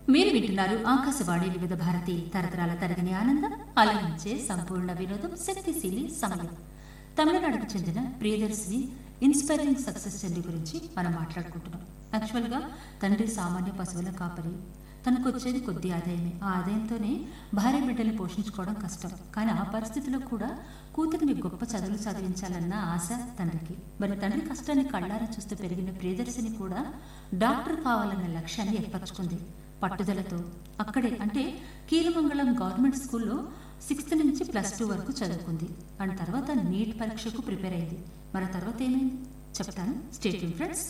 మీరు వింటున్నారు ఆకాశవాణి వివిధ భారతి తరతరాల తరగని ఆనందం అలరించే సంపూర్ణ వినోదం శక్తిశీలి సమయం తమిళనాడుకు చెందిన ప్రియదర్శిని ఇన్స్పైరింగ్ సక్సెస్ స్టోరీ గురించి మనం మాట్లాడుకుంటున్నాం యాక్చువల్గా తండ్రి సామాన్య పశువుల కాపరి తనకు వచ్చేది కొద్ది ఆదాయమే ఆ ఆదాయంతోనే భార్య బిడ్డలు పోషించుకోవడం కష్టం కానీ ఆ పరిస్థితిలో కూడా కూతురిని గొప్ప చదువులు చదివించాలన్న ఆశ తండ్రికి మరి తండ్రి కష్టాన్ని కళ్ళారా చూస్తూ పెరిగిన ప్రియదర్శిని కూడా డాక్టర్ కావాలన్న లక్ష్యాన్ని ఏర్పరచుకుంది పట్టుదలతో అక్కడే అంటే కీలమంగళం గవర్నమెంట్ స్కూల్లో సిక్స్త్ నుంచి ప్లస్ టూ వరకు చదువుకుంది అండ్ తర్వాత నీట్ పరీక్షకు ప్రిపేర్ అయింది మరి తర్వాత ఏమైంది చెప్తాను స్టేట్ ఫ్రెండ్స్